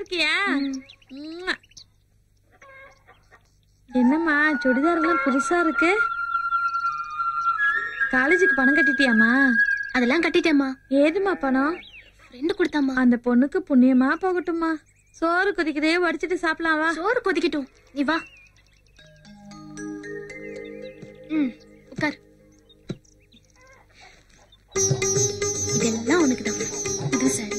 இருக்கியா உம்மா. என்னம்மா சுடிதார்லாம் புதுசா இருக்கு காலேஜுக்கு பணம் கட்டிட்டியாமா அதெல்லாம் கட்டிட்டேம்மா ஏதுமா பணம் ஃப்ரெண்டு கொடுத்தாம்மா அந்த பொண்ணுக்கு புண்ணியமா போகட்டும்மா சோறு கொதிக்குதே வடிச்சிட்டு சாப்பிடலாம் வா சோறு கொதிக்கட்டும் நீ வா ம் உட்கார் இதெல்லாம் உனக்கு தான் இது சரி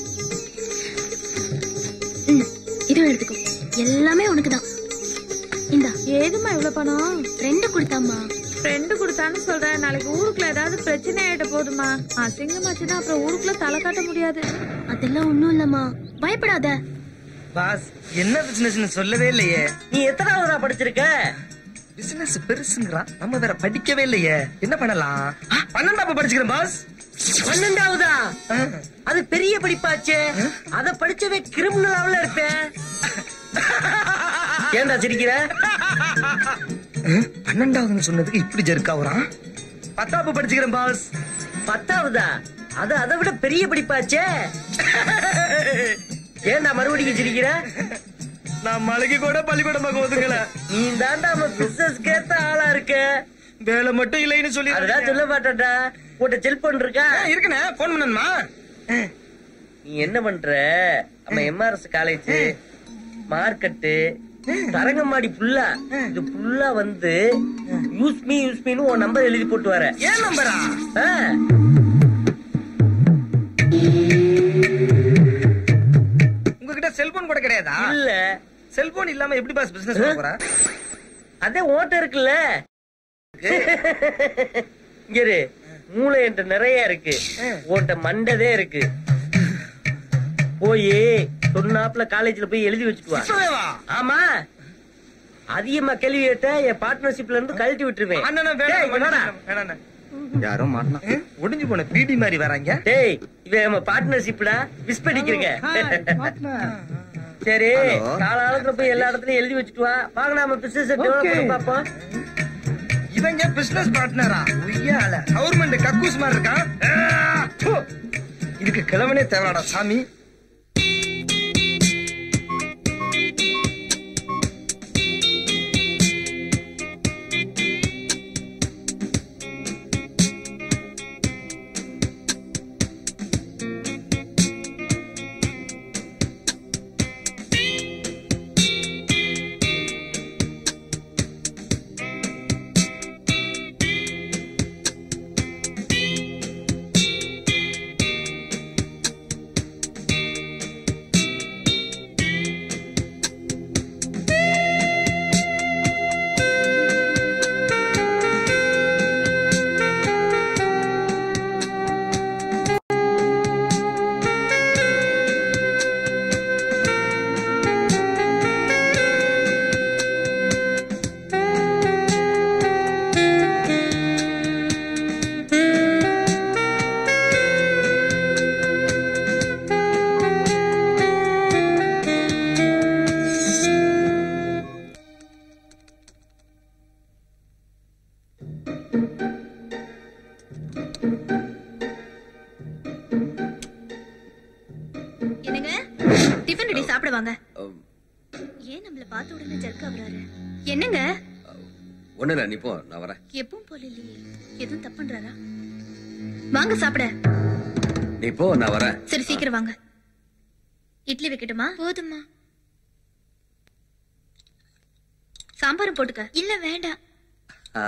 ம் இதுவும் எடுத்துக்கோ எல்லாமே உனக்கு தான் இந்தா ஏதுமா இவ்வளவு பணம் ஃப்ரெண்டு கொடுத்தாம்மா ஃப்ரெண்டு கொடுத்தான்னு சொல்றேன் நாளைக்கு ஊருக்குள்ள ஏதாவது பிரச்சனை ஆயிட்ட போதுமா அசிங்கமாச்சுன்னா அப்புறம் ஊருக்குள்ள தலை காட்ட முடியாது அதெல்லாம் ஒண்ணும் இல்லம்மா பயப்படாத பாஸ் என்ன பிசினஸ் சொல்லவே இல்லையே நீ எத்தனாவதா படிச்சிருக்க பிசினஸ் பெருசுங்கிறான் நம்ம வேற படிக்கவே இல்லையே என்ன பண்ணலாம் ஆ, பன்னெண்டாப்பு படிச்சுக்கிறேன் பாஸ் பன்னெண்டாவதா ஆ, அது பெரிய படிப்பாச்சே அத படிச்சவே கிரிமினலாவில இருப்பேன் ஏன்டா சிரிக்கிற ஆ, பன்னெண்டாவதுன்னு சொன்னதுக்கு இப்படி ஜெர்க்காவுறான் பத்தாப்பு படிச்சுக்கிறேன் பாஸ் பத்தாவதா அது அதை விட பெரிய படிப்பாச்சே ஏன்டா மறுபடியும் சிரிக்கிற நான் மலைக்கு கூட பள்ளிக்கூடமாக ஒதுங்கல நீ தாண்டா நம்ம பிசினஸ் கேத்த ஆளா இருக்க வேலை மட்டும் இல்லைன்னு சொல்லி அதுதான் சொல்ல மாட்டேன்டா உன்கிட்ட செல்போன் இருக்கா இருக்குண்ணே போன் பண்ணணுமா நீ என்ன பண்ற நம்ம எம்ஆர்எஸ் காலேஜ் மார்க்கெட்டு தரங்கம்பாடி புல்லா இது புல்லா வந்து யூஸ் மீ யூஸ் மீன்னு உன் நம்பர் எழுதி போட்டு வர ஏன் நம்பரா ஆ, உங்ககிட்ட செல்போன் கூட கிடையாதா இல்ல செல்போன் இல்லாம எப்படி பாஸ் பிசினஸ் பண்ண போற அதே ஓட்ட இருக்குல்ல இங்க இரு மூளை என்கிட்ட நிறைய இருக்கு உன்கிட்ட மண்டதே இருக்கு போய் சொன்னாப்புல காலேஜ்ல போய் எழுதி வச்சுட்டு வா இப்பவே வா. ஆமா அதிகமா கேள்வி கேட்ட என் பார்ட்னர்ஷிப்ல இருந்து கழட்டி விட்டுருவேன் அண்ணா டேய், வேணாம் இங்க வாடா. வேணாம் யாரோ மாட்டினா ஒடிஞ்சு போன பீடி மாதிரி வராங்க டேய் இவன் நம்ம பார்ட்னர்ஷிப்டா மிஸ் பண்ணிக்கிறீங்க சரி காலாளத்துல போய் எல்லா இடத்துலயும் எழுதி வச்சுட்டு வா வாங்க நாம பிசினஸ் டெவலப் பண்ணி பாப்போம் இவங்க பிசினஸ் பார்ட்னரா உய்யால கவர்மெண்ட் கக்கூஸ் மாதிரி இருக்கான் ஆ, ப்பு. இதுக்கு கிழவனே தேவையாடா சாமி என்னங்க டிஃபன் ரெடி சாப்பிட வாங்க ஏன் நம்மள பார்த்த உடனே ஜர்க் ஆகுறாரு என்னங்க ஒண்ணு இல்ல நீ போ நான் வரேன் எப்பவும் போல இல்லையே எதுவும் தப்புன்றாரா வாங்க சாப்பிட நீ போ நான் வரேன் சரி சீக்கிரம் வாங்க இட்லி வைக்கட்டுமா போதுமா சாம்பாரும் போட்டுக்க இல்ல வேண்டாம் ஆ.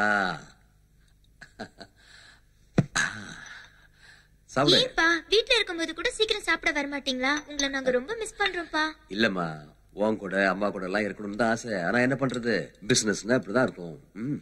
சாப்பிடு ஏன்பா வீட்ல இருக்கும்போது கூட சீக்கிரம் சாப்பிட வர மாட்டீங்களா உங்களை நாங்க ரொம்ப மிஸ் பண்றோம்ப்பா இல்லம்மா உன் கூட அம்மா கூட எல்லாம் இருக்கணும்னு தான் ஆசை ஆனா என்ன பண்றது பிசினஸ்னா இப்படிதான் இருக்கும் ம்.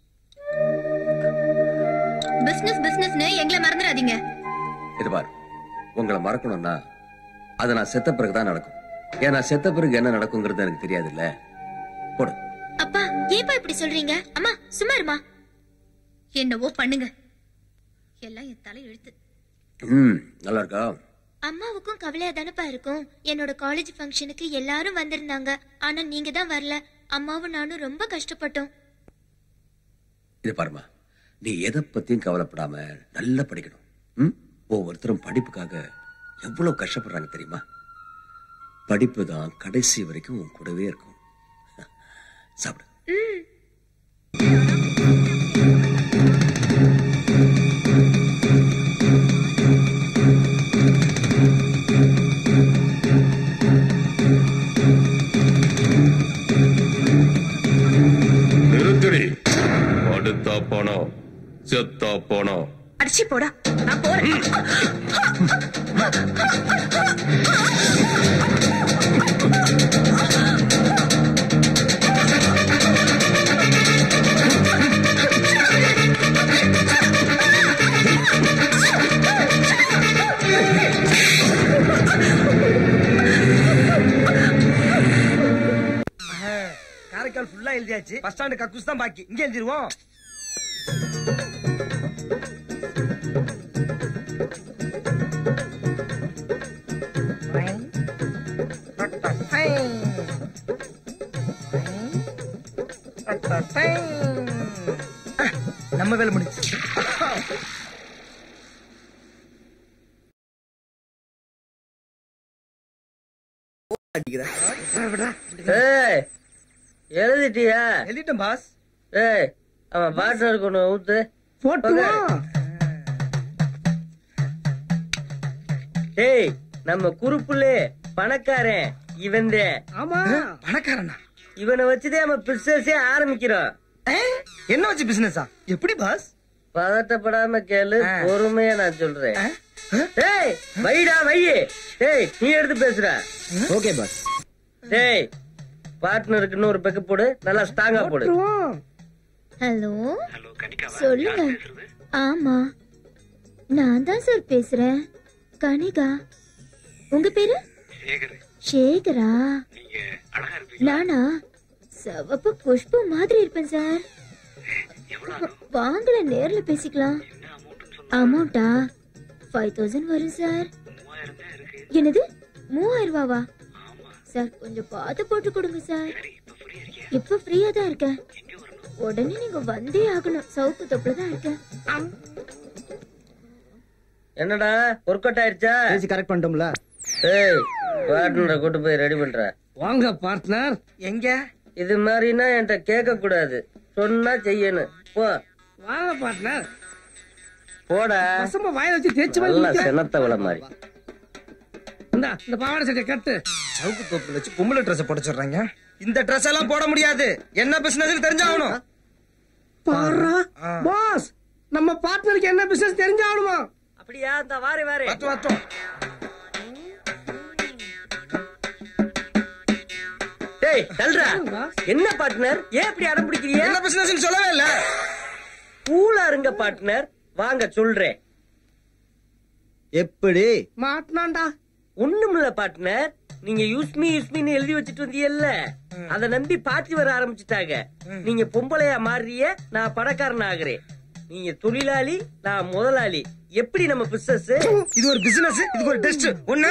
பிசினஸ் பிசினஸ்னு எங்களை மறந்துடாதீங்க இது பாரு உங்களை மறக்கணும்னா அது நான் செத்த பிறகுதான் நடக்கும் ஏன்னா செத்த பிறகு என்ன நடக்குங்கிறது எனக்கு தெரியாது இல்ல போடு அப்பா ஏன்பா இப்படி சொல்றீங்க அம்மா சும்மா இருமா என்னவோ பண்ணுங்க எல்லாம் என் தலை எழுத்து ம் நல்லா இருக்கா அம்மாவுக்கும் கவலையா தானப்பா இருக்கும் என்னோட காலேஜ் ஃபங்க்ஷனுக்கு எல்லாரும் வந்திருந்தாங்க ஆனா நீங்க தான் வரல அம்மாவும் நானும் ரொம்ப கஷ்டப்பட்டோம் இது பாருமா நீ எதை பத்தியும் கவலைப்படாம நல்லா படிக்கணும் ம்? ஒவ்வொருத்தரும் படிப்புக்காக எவ்வளவு கஷ்டப்படுறாங்க தெரியுமா படிப்பு தான் கடைசி வரைக்கும் உன் கூடவே இருக்கும் சாப்பிடு நிறுத்தடி அடுத்தா பணம் செத்தா பணம் அடிச்சு போடா நான் போறேன் காரைக்கால் ஃபுல்லா எழுதியாச்சு பஸ் ஸ்டாண்டு கக்கூஸ் தான் பாக்கி இங்க எழுதிருவோம் நம்ம வேலை முடிச்சு ஏய் எழுதிட்டியா எழுதிட்டேன் பாஸ் ஏய் அவன் பார்ட்னருக்கு ஒண்ணு ஊத்து போட்டு டேய் நம்ம குறுப்புலே பணக்காரன் இவன் ஆமா பணக்காரனா இவனை வச்சுதான் நம்ம பிசினஸே ஆரம்பிக்கிறோம் ஏ, என்ன வச்சு பிசினஸா எப்படி பாஸ் பதட்டப்படாம கேளு ஆ. பொறுமையா நான் சொல்றேன் ஆ? ஆ? டேய் வைடா வை டேய் நீ எடுத்து பேசுற ஓகே பாஸ் டேய் பார்ட்னருக்கு இன்னொரு பெக்கு போடு நல்லா ஸ்ட்ராங்கா போடு ஹலோ சொல்லுங்க ஆமா நான் தான் சார் பேசுறேன் கனிகா உங்க பேரு சேகரா நானா சிவப்பு புஷ்பு மாதிரி இருப்பேன் சார் வாங்கல நேர்ல பேசிக்கலாம் அமௌண்டா ஃபைவ் தௌசண்ட் வரும் சார் என்னது மூவாயிரம் ரூபாவா சார் கொஞ்சம் பார்த்து போட்டு கொடுங்க சார் இப்ப ஃப்ரீயா தான் இருக்கேன் உடனே நீங்க வந்தே ஆகணும் சவுக்கு தொப்புல தான் இருக்கேன் என்னடா ஒர்க் அவுட் ஆயிடுச்சா பேசி கரெக்ட் பண்ணிட்டோம்ல ஏய் பார்ட்னரை கூட்டு போய் ரெடி பண்ற வாங்க பார்ட்னர் எங்க இது மாதிரினா என்கிட்ட கேட்க கூடாது சொன்னா செய்யணும் போ வாங்க பார்ட்னர் போடா பசங்க வாயில வச்சு தேய்ச்சி நல்லா செனத்த விட மாதிரி இந்த இந்த பாவாடை சட்டை கட்டு சவுக்கு தோப்புல வச்சு பொம்பளை ட்ரெஸ் போட சொல்றாங்க இந்த ட்ரெஸ் எல்லாம் போட முடியாது என்ன பிசினஸ் தெரிஞ்சாகணும் பாரா பாஸ் நம்ம பார்ட்னருக்கு என்ன பிசினஸ் தெரிஞ்சாகணுமா அப்படியா இந்த வாரி வாரி வட்டும் வட்டும் டேய் தல்றா என்ன பார்ட்னர் ஏன் இப்படி அடம் பிடிக்கிறீங்க என்ன பிசினஸ் சொல்லவே இல்ல கூலா இருங்க பார்ட்னர் வாங்க சொல்றேன் எப்படி மாட்டினாண்டா ஒண்ணுமில்ல பார்ட்னர் நீங்க யூஸ் மீ யூஸ் மீன்னு எழுதி வச்சிட்டு வந்தீங்கல்ல அத நம்பி பாத்தி வர ஆரம்பிச்சுட்டாங்க நீங்க பொம்பளையா மாறுறிய நான் பணக்காரன் ஆகுறேன் நீங்க தொழிலாளி நான் முதலாளி எப்படி நம்ம பிசினஸ் இது ஒரு பிசினஸ் இது ஒரு டெஸ்ட் ஒண்ணு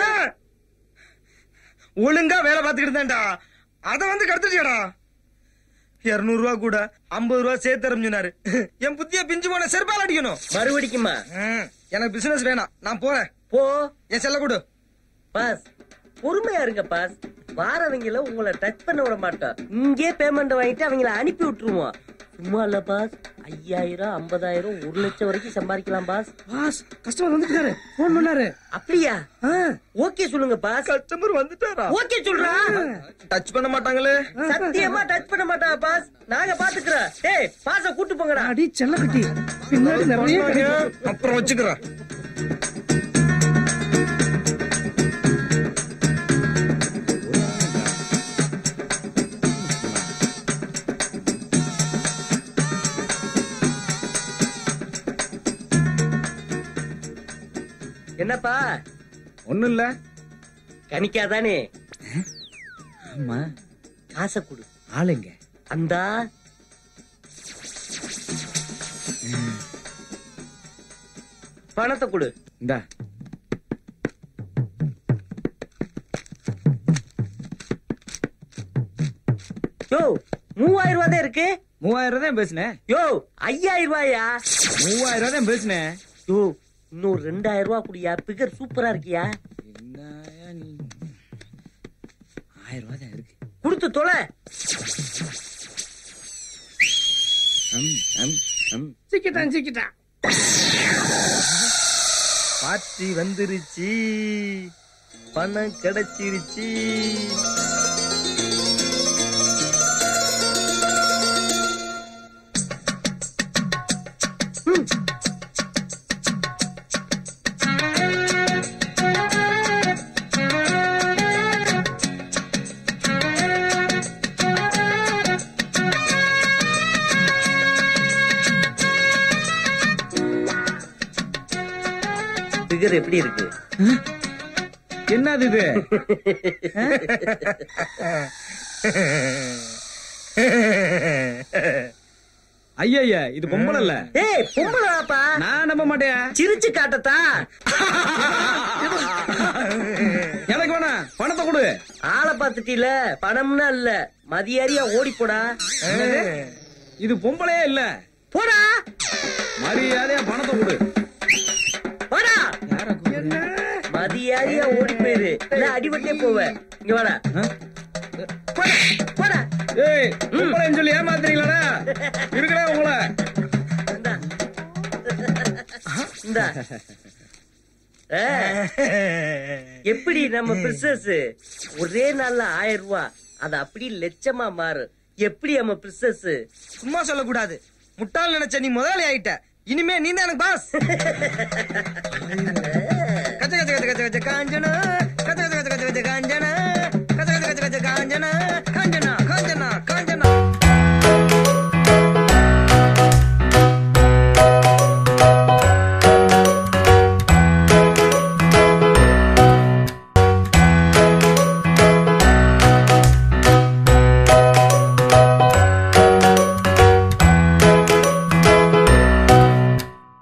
ஒழுங்கா வேலை பார்த்துக்கிட்டு இருந்தேன்டா அத வந்து கடத்துட்டியாடா இருநூறு ரூபா கூட ஐம்பது ரூபா சேர்த்து சொன்னாரு என் புத்திய பிஞ்சு போன செருப்பால் அடிக்கணும் மறுபடிக்குமா ம், எனக்கு பிசினஸ் வேணாம் நான் போறேன் போ என் செல்ல கொடு பாஸ் பொறுமையா இருங்க பாஸ் வாரவங்கள உங்களை டச் பண்ண விட மாட்டோம் இங்கே பேமெண்ட் வாங்கிட்டு அவங்கள அனுப்பி விட்டுருவோம் சும்மா இல்ல பாஸ் ஐயாயிரம் ஐம்பதாயிரம் ஒரு லட்சம் வரைக்கும் சம்பாதிக்கலாம் பாஸ் பாஸ் கஸ்டமர் வந்துட்டாரு போன் பண்ணாரு அப்படியா ஆ, ஓகே சொல்லுங்க பாஸ் கஸ்டமர் வந்துட்டாரா ஓகே சொல்றா டச் பண்ண மாட்டாங்களே சத்தியமா டச் பண்ண மாட்டாங்க பாஸ் நாங்க பாத்துக்கிறோம் டேய் பாஸ கூட்டு போங்கடா அடி செல்லக்கட்டி பின்னாடி நிறைய கிடைக்கும் அப்புறம் வச்சுக்கிறேன் என்னப்பா ஒண்ணும் இல்ல கணிக்காதானே ஆமா காசை கொடு ஆளுங்க அந்தா பணத்தை கொடு இந்தா யோ மூவாயிரம் ரூபாய் தான் இருக்கு மூவாயிரம் தான் பேசினேன் யோ ஐயாயிரம் ரூபாயா மூவாயிரம் தான் பேசினேன் யோ இன்னொரு ரெண்டாயிரம் ரூபாய் குடியா பிகர் சூப்பரா இருக்கியா ஆயிரம் ரூபாய் தான் இருக்கு கொடுத்து தொலை அம், அம், அம். சிக்கிட்டான் சிக்கிட்டான் பார்ட்டி வந்துருச்சு பணம் கிடைச்சிருச்சு பிகர் எப்படி இருக்கு என்னது இது ஐயா இது பொம்பளை இல்ல ஏய் பொம்பளாப்பா நான் நம்ப மாட்டேன் சிரிச்சு காட்டத்தா எனக்கு வேணாம் பணத்தை கொடு ஆளை பாத்துட்டீல பணம்னா இல்ல மதியாரியா ஓடி போடா என்னது? இது பொம்பளையே இல்ல போடா மரியாதையா பணத்தை கொடு போடா மதியாரியா ஓடி போயிரு இல்ல அடிபட்டே போவ இங்க வாடா போடா போடா ஏய் பொம்பளைன்னு சொல்லி ஏமாத்துறீங்களாடா இருக்கிறே உங்களை இந்தா. இந்தா. ஏ, எப்படி நம்ம பிரிசஸ் ஒரே நாள்ல ஆயிரம் ரூபாய் அது அப்படி லட்சமா மாறும் எப்படி நம்ம பிரிசஸ் சும்மா சொல்லக்கூடாது முட்டாள் நினைச்ச நீ முதலாளி ஆயிட்ட இனிமே நீ தான் எனக்கு பாஸ் கச்ச கச்ச கச்ச கச்ச கச்ச காஞ்சனா கச்ச கச்ச கச்ச கச்ச கச்ச காஞ்சனா கச்ச கச்ச கச்ச கச்ச காஞ்சனா காஞ்சனா